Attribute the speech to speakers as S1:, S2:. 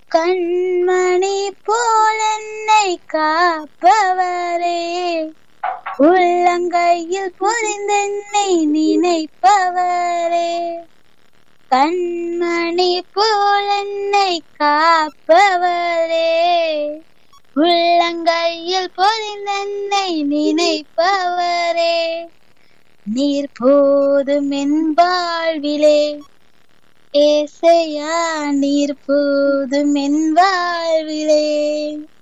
S1: கண்மணி போல் என்னை காப்பவரே உள்ளங்கையில் பொறிந்தென்னை நினைப்பவரே கண்மணி போல் என்னை காப்பவரே உள்ளங்கையில் பொறிந்தென்னை நினைப்பவரே நீர் போதும் என் வாழ்விலே ஏசையா நீர் போதும் என் வாழ்விலே